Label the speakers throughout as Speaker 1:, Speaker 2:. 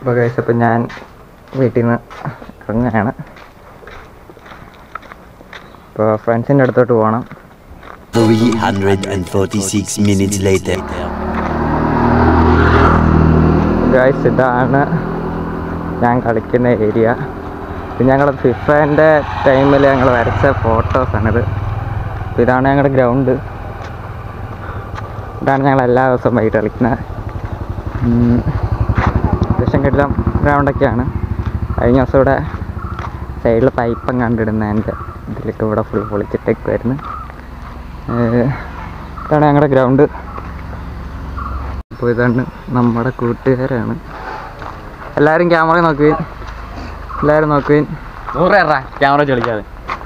Speaker 1: അപ്പോൾ കഴിച്ച് അപ്പം ഞാൻ വീട്ടിൽ നിന്ന് ഇറങ്ങുകയാണ് ഇപ്പോൾ ഫ്രണ്ട്സിൻ്റെ അടുത്തോട്ട് പോകണം
Speaker 2: 346 minutes later.
Speaker 1: ഗായ്സ് ഇതാണ് ഞാൻ കളിക്കുന്ന ഏരിയ ഇത് ഞങ്ങൾ ഫിഫേൻ്റെ ടൈമിൽ ഞങ്ങൾ വരച്ച ഫോട്ടോസാണിത് അപ്പോൾ ഇതാണ് ഞങ്ങളുടെ ഗ്രൗണ്ട് ഇതാണ് ഞങ്ങൾ എല്ലാ ദിവസവും വൈകിട്ട് കളിക്കുന്നത് ഉം, അത്യാവശ്യം കിടലം ഗ്രൗണ്ടൊക്കെയാണ് കഴിഞ്ഞ ദിവസം ഇവിടെ സൈഡിൽ പൈപ്പം കണ്ടിടുന്നതിൻ്റെ ഇതിലൊക്കെ ഇവിടെ ഫുൾ പൊളിച്ചിട്ടൊക്കെ വരുന്നു ഇതാണ് ഞങ്ങളുടെ ഗ്രൗണ്ട് അപ്പോൾ ഇതാണ് നമ്മുടെ കൂട്ടുകാരാണ് എല്ലാവരും ക്യാമറ നോക്കുവിൻ എല്ലാവരും നോക്കുവിൻ
Speaker 3: നൂറേറാ ക്യാമറ ചളിക്കാതെ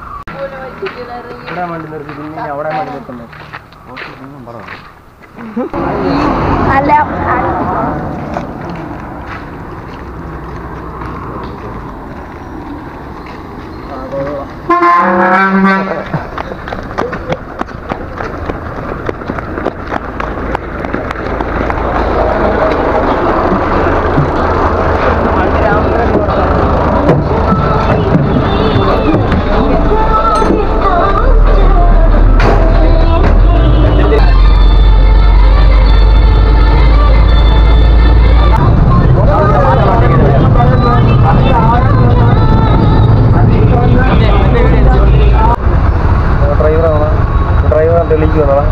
Speaker 4: ഡ്രൈവറാണ് ഡ്രൈവർ തെളിയിക്കുന്നതാ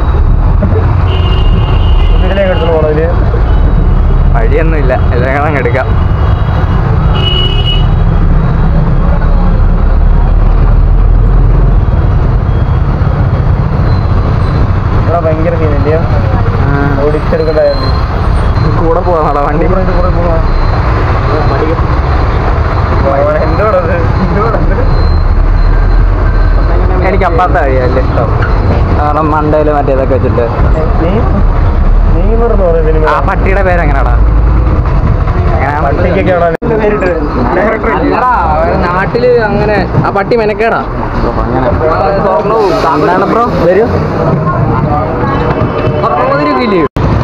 Speaker 4: ഇതിലേക്ക് എടുത്തു പോണതില്
Speaker 1: വഴിയൊന്നുമില്ല എല്ലാം അങ്ങ് എടുക്കാം
Speaker 4: ഇവിടെ ഭയങ്കര സീനില്ല ഓടിച്ചെടുക്കണ്ടായിരുന്നു
Speaker 1: കൂടെ പോകാനുള്ള വണ്ടി
Speaker 4: കൂടെ ഇത് കൂടെ പോവാ എന്തോടത്
Speaker 1: എനിക്ക് അപ്പാത്ത വഴിയല്ലേ ഇഷ്ടം കാരണം മണ്ടയിൽ മറ്റേതൊക്കെ വെച്ചിട്ട്
Speaker 4: നീ നീ പറഞ്ഞു സിനിമ
Speaker 1: ആ പട്ടിയുടെ പേര് എങ്ങനെയാടാ
Speaker 4: പട്ടിക്കൊക്കെയാണ് നേരിട്ട്
Speaker 3: നാട്ടില് അങ്ങനെ ആ പട്ടി മെനക്കേടാ
Speaker 1: എന്താണ് ബ്രോ വരൂ
Speaker 3: ഇല്ലേ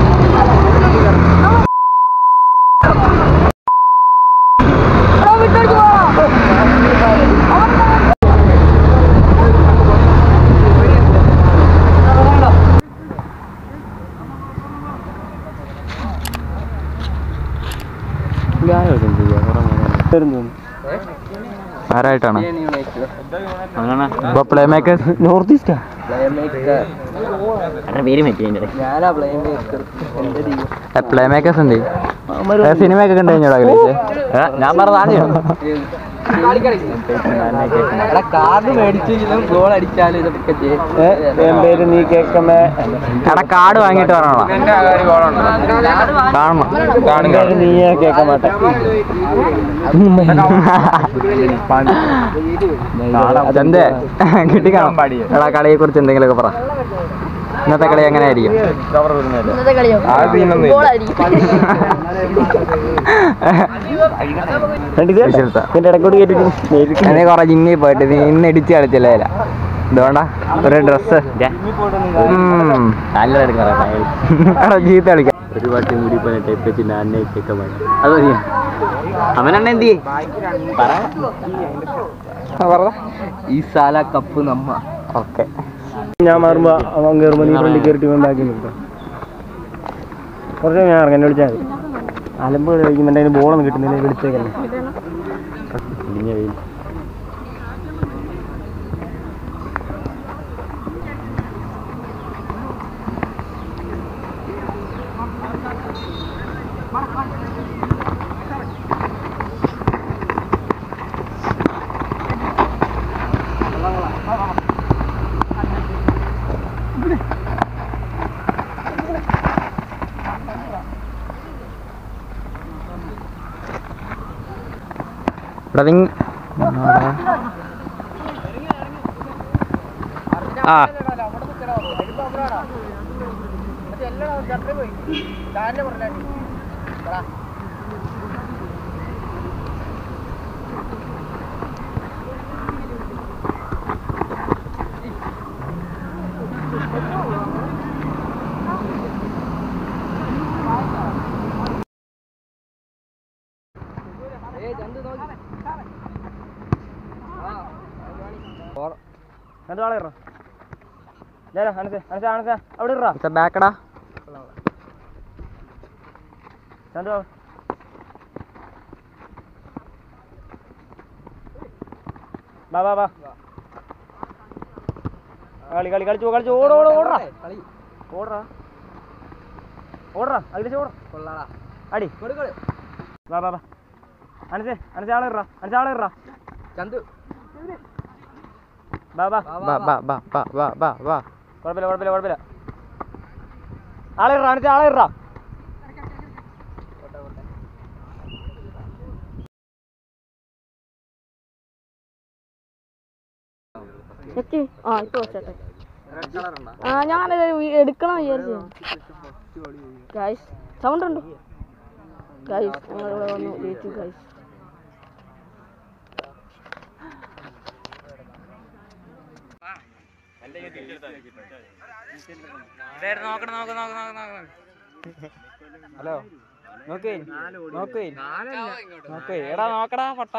Speaker 1: ആരായിട്ടാണ് ഇപ്പൊ പ്ലേ മേക്കേഴ്സ്
Speaker 4: നോർത്ത് ഈസ്റ്റാ
Speaker 3: ഞാനാ പ്ലെയിൻ മേക്കർ എന്റെ ടീം
Speaker 1: പ്ലേ മേക്കേഴ്സ് ഉണ്ട് സിനിമയൊക്കെ കണ്ടു കഴിഞ്ഞോടാ
Speaker 3: ഞാൻ പറഞ്ഞതാണ് എടാ കാർഡ് മേടിച്ചെങ്കിലും ഗോൾ അടിച്ചാലും ഇതൊക്കെ
Speaker 4: എൻ പേര് നീ കേക്കമേ
Speaker 1: എടാ കാർഡ് വാങ്ങിയിട്ട് വരണോടാ കാണണം
Speaker 4: പേര് നീയെ കേക്ക മാട്ടെ
Speaker 1: അതെന്തേ കിട്ടി കാണാം എടാ കളിയെ കുറിച്ച് എന്തെങ്കിലുമൊക്കെ പറ ഇന്നത്തെ കളി എങ്ങനെ ആയിരിക്കും
Speaker 5: ഇന്നത്തെ കളിയോ ഗോളായിരിക്കും
Speaker 1: വിശുദ്ധ.
Speaker 4: എന്റെ ഇടക്കോട്ട് കേട്ടിട്ട്
Speaker 1: നീ കുറെ ജിമ്മി പോയിട്ട് നീ ഇന്ന് ഇടിച്ച് കളിച്ചില്ലേ ഇതുകൊണ്ടാ ഒരു ഡ്രസ് എടാ ജീത്ത് കളിക്കാം
Speaker 3: ഒരു പാട്ടി മുടി പണിട്ട് ഇപ്പച്ചിന്റെ അന്നയ്ക്കൊക്കെ വേണം അത് മതിയോ അവനെണ്ണ എന്ത് ഈ സാല കപ്പ് നമ്മ
Speaker 1: ഓക്കെ
Speaker 4: ഞാൻ മാറുമ്പോ അവൻ കയറുമ്പോ നീ ഫ്രണ്ടിൽ കയറിട്ട് ഇവൻ ബാക്കി നിൽക്കാം കുറച്ച് ഞാൻ ഇറങ്ങി എന്നെ വിളിച്ചാൽ മതി അലമ്പ് കഴിക്കുമ്പോൾ എൻ്റെ ബോളൊന്നും കിട്ടുന്നില്ല വിളിച്ചേക്കല്ലേ
Speaker 1: ഇവിടെ നീ ആ
Speaker 4: എന്നിട്ട് ആളെ ഇറ നേരെ അനസേ അനസേ അനസേ അവിടെ ഇറാ
Speaker 1: ബാക്കടാ
Speaker 4: ചന്തു വാ. വാ വാ വാ കളി കളി കളിച്ചു കളിച്ചു ഓട ഓട ഓടറാ ഓടറാ ഓടറാ അഖിലേഷ് ഓട അടി വാ വാ വാ അനസേ അനസേ ആളെ ഇറാ അനസേ ആളെ ഇറാ
Speaker 3: ചന്തു
Speaker 4: വാ വാ
Speaker 1: വാ വാ വാ വാ വാ വാ വാ
Speaker 4: കുഴപ്പമില്ല കുഴപ്പമില്ല കുഴപ്പമില്ല ആളെ ഇറാ അനസേ ആളെ ഇറാ
Speaker 5: എത്തി ആ ഇപ്പൊ വെച്ചോട്ടെ ആ ഞാനത് എടുക്കണം വിചാരിച്ചു ഗൈസ് സൗണ്ട് ഉണ്ട് ഗൈസ് ഞങ്ങളിവിടെ വന്നു ജയിച്ചു ഗൈസ്
Speaker 1: ഹലോ നോക്കേ നോക്കേ നോക്കേ എടാ നോക്കടാ പട്ടാ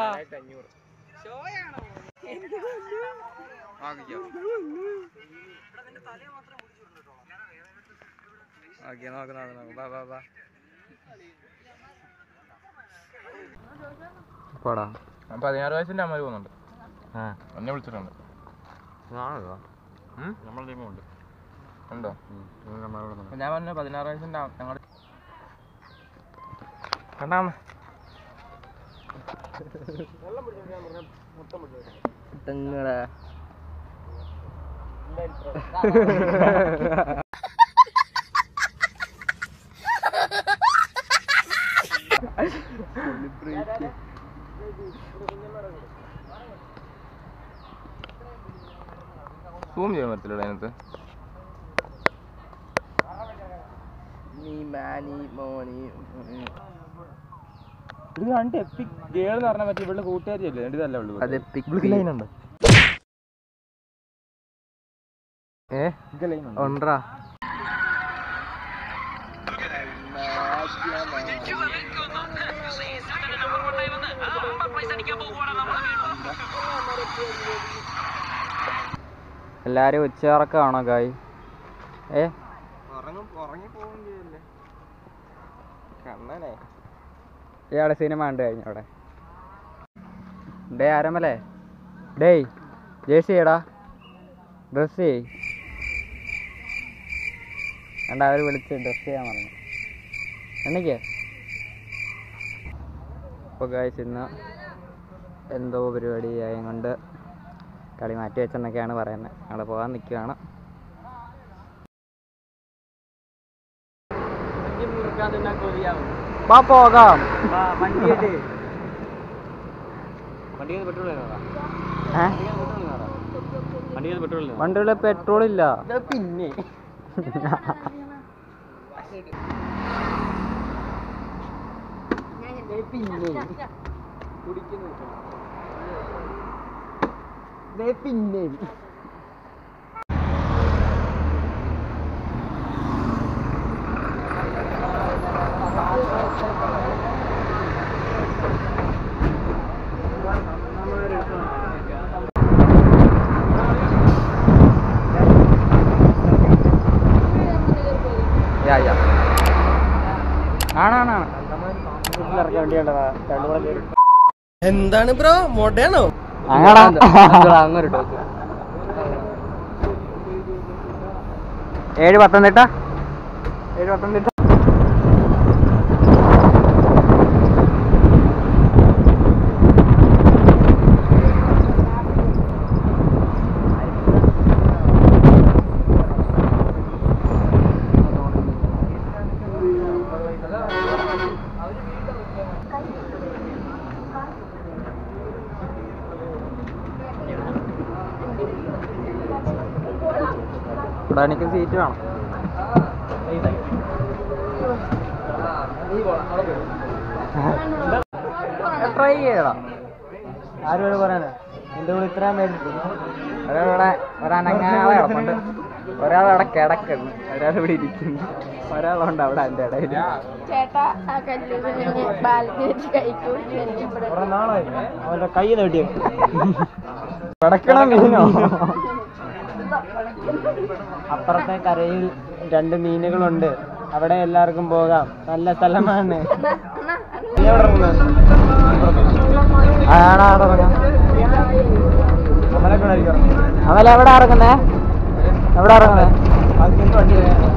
Speaker 1: ഓക്കെ നോക്ക് നോക്ക് നോക്ക് വാ വാ വാ പോടാ
Speaker 6: പതിനാറ് വയസ്സിന്റെ അമ്മ പോകുന്നുണ്ട്
Speaker 1: ആ
Speaker 6: എന്നെ വിളിച്ചിട്ടുണ്ട് നമ്മുടെ ടീമുണ്ട് ഉണ്ടോ അപ്പൊ ഞാൻ പറഞ്ഞു പതിനാറ് വയസ്സിന്റെ ഞങ്ങളുടെ
Speaker 1: കണ്ടാ
Speaker 3: തെങ്ങടാ
Speaker 6: സൂം ചെയ്യാൻ പറ്റില്ല അതിനകത്ത്
Speaker 3: നീ മാനി മോനി
Speaker 6: ഇത് രണ്ട് എപ്പിക് ഗേൾ എന്ന് പറഞ്ഞാൽ പറ്റി ഇവളുടെ കൂട്ടുകാരിയല്ലേ രണ്ട് ഇതല്ല ഉള്ളൂ
Speaker 3: അത്
Speaker 1: ലൈനുണ്ട് ഏ ഉണ്ട്രാ എല്ലാരും ഉച്ചയിറക്കമാണോ ഗായ് ഏ ഇയാളെ സിനിമ കണ്ടു കഴിഞ്ഞു അവിടെ ഡേ ആരമല്ലേ ഡേയ് ജേഴ്സി ചെയ്യടാ ഡ്രസ് ചെയ് കണ്ട അവർ വിളിച്ച് ഡ്രസ് ചെയ്യാൻ പറഞ്ഞു എണ്ണിക്കേ അപ്പോൾ ഗായ്സ് ഇന്ന് എന്തോ പരിപാടി ആയും കൊണ്ട് കളി മാറ്റി വെച്ചെന്നൊക്കെയാണ് പറയുന്നത് ഞങ്ങൾ പോകാൻ നിൽക്കുകയാണ് വാ പോകാം
Speaker 4: വണ്ടിയിട്ട് വണ്ടിയിൽ പെട്രോൾ
Speaker 1: ഏ
Speaker 4: വണ്ടിയിൽ പെട്രോൾ
Speaker 1: വണ്ടിയിൽ പെട്രോൾ ഇല്ല
Speaker 4: പിന്നെ പിന്നെ
Speaker 1: യാ യാ ആണാണാണ്
Speaker 4: ഇറക്കിയ വണ്ടിയുണ്ടതാ രണ്ടു കൂടെ കയറി
Speaker 3: എന്താണ് ബ്രോ മൊടയാണോ
Speaker 1: അങ്ങടാ
Speaker 3: അങ്ങൊരു
Speaker 1: ഏഴ് പത്തനംതിട്ട ഏഴ് പത്തനംതിട്ട ഇവിടെ എനിക്ക് സീറ്റ് വേണം ട്രൈ ചെയ്യടാ
Speaker 4: ആരും പറയാനാ എന്റെ കൂടെ ഇത്രയും പേരുണ്ട്
Speaker 1: ഇവിടെ ഒരനങ്ങാതെ കിടപ്പുണ്ട് ഒരാളവിടെ കിടക്കുന്നു ഒരാൾ ഇവിടെ ഇരിക്കുന്നു ഒരാളുണ്ട് അവിടെ എൻ്റെ ഇടയിൽ
Speaker 5: ചേട്ടാ ആ കല്ല് ബാലത്തിൽ വെച്ച് കഴിക്കൂ
Speaker 4: കുറെ നാളായി അവന്റെ കൈ നീട്ടിയ
Speaker 1: കിടക്കണം മീനോ
Speaker 4: അപ്പുറത്തെ കരയിൽ രണ്ട് മീനുകളുണ്ട് അവിടെ എല്ലാവർക്കും പോകാം നല്ല സ്ഥലമാണ് നീ എവിടെ ഇറങ്ങുന്നത്?
Speaker 1: ആണോ അവിടെ ഇറങ്ങാം
Speaker 4: നമ്മളെ കൂടെ ആയിരിക്കും ഇറങ്ങുന്നത്.
Speaker 1: അവലെവിടെ ഇറങ്ങുന്നേ എവിടെ ഇറങ്ങുന്നേ
Speaker 4: അത് നിന്റെ വണ്ടി